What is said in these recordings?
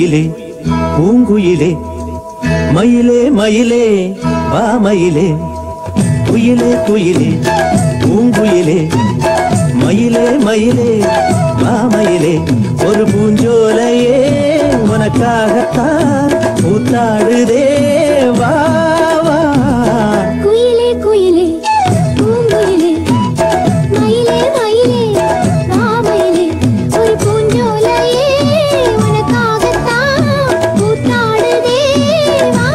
குயிலே பூங்குயிலே மயிலே மயிலே வா மயிலே குயிலே குயிலே பூங்குயிலே மயிலே மயிலே வா மயிலே ஒரு பூஞ்சோலையே உனக்காகத்தான் கூத்தாடுதே வா வா குயிலே குயிலே பூங்குயிலே மயிலே மயிலே வா மயிலே ஒரு பூஞ்சோலையே உனக்காகத்தான் கூத்தாடுதே வா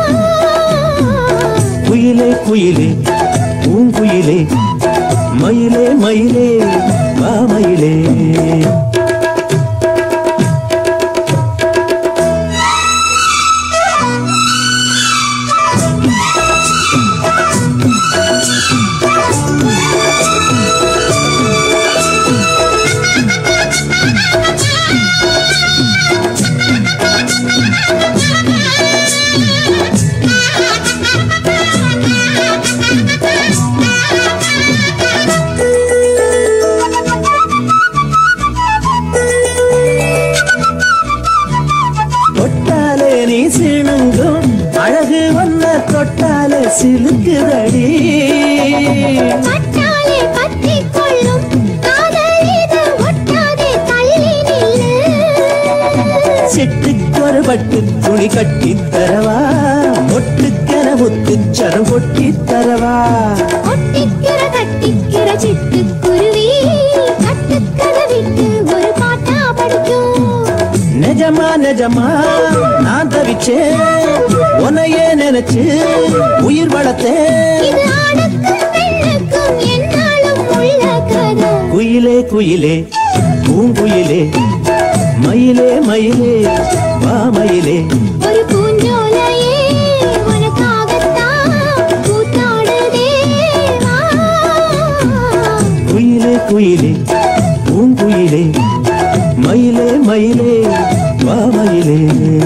குயிலே குயிலே பூங்குயிலே மயிலே மயிலே வா மயிலே தொட்டாலே நீ சிணுங்கும் அழகு வந்த தொட்டாலே சிலுக்குதடி பட்டாலே பற்றிக் கொள்ளும் காதல் இது ஒட்டாதே தள்ளி நில்லு சிட்டுக்கொரு பட்டு துணி கட்டி தரவா மொட்டுக்கென முத்துச்சரம் கொட்டி தரவா ஒட்டிக்கிற கட்டிக்கிற சிட்டுக்குருவி கட்டுக்கதை விட்டு ஒரு பாட்டா படிக்கும் நிஜமா நிஜமா நான் தவிச்சேன் உன்னையே நினைச்சு உயிர் வளர்த்தேன் இது ஆணுக்கும் பெண்ணுக்கும் என்னாலும் உள்ள கதை குயிலே குயிலே பூங்குயிலே மயிலே மயிலே வா மயிலே ஒரு பூஞ்சோலையே உனக்காகத்தான் கூத்தாடுதே வா. குயிலே குயிலே பூங்குயிலே மயிலே மயிலே வா மயிலே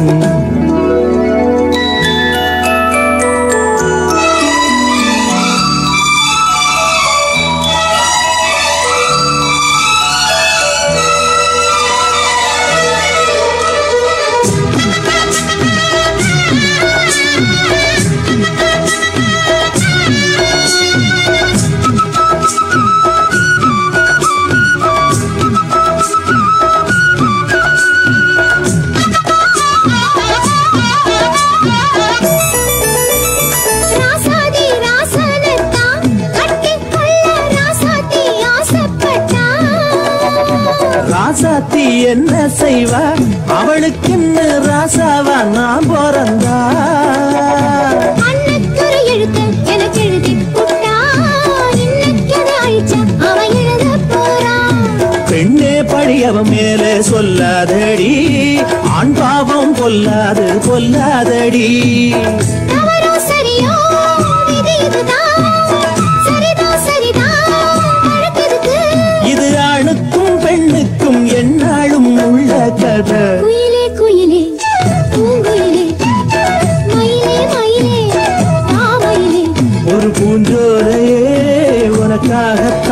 ராசாதி ராசனத்தான் கட்டிக்கொள்ள ராசாத்தி ஆசைப்பட்டா. ராசாத்தி என்ன செய்வா அவளுக்குன்னு ராசாவா நான் பிறந்தா அன்னத்தொரு எழுத்து எனக்கு எழுதிப் புட்டா. இன்னைக்கதை அழிச்சா அவன் எழுதப் போறான். பெண்ணே படியவன் மேலே சொல்லாதடி ஆண் பாவம் கொல்லாது கொல்லாதடி தவறோ சரியோ விதி இதுதான். சரிதான் சரிதான் வழக்கெதுக்கு? இது ஆணுக்கும் பெண்ணுக்கும் எந்நாளும் உள்ள கதை குயிலே குயிலே பூங்குயிலே மயிலே மயிலே வா மயிலே ஒரு பூஞ்சோலையே உனக்காகத்தான்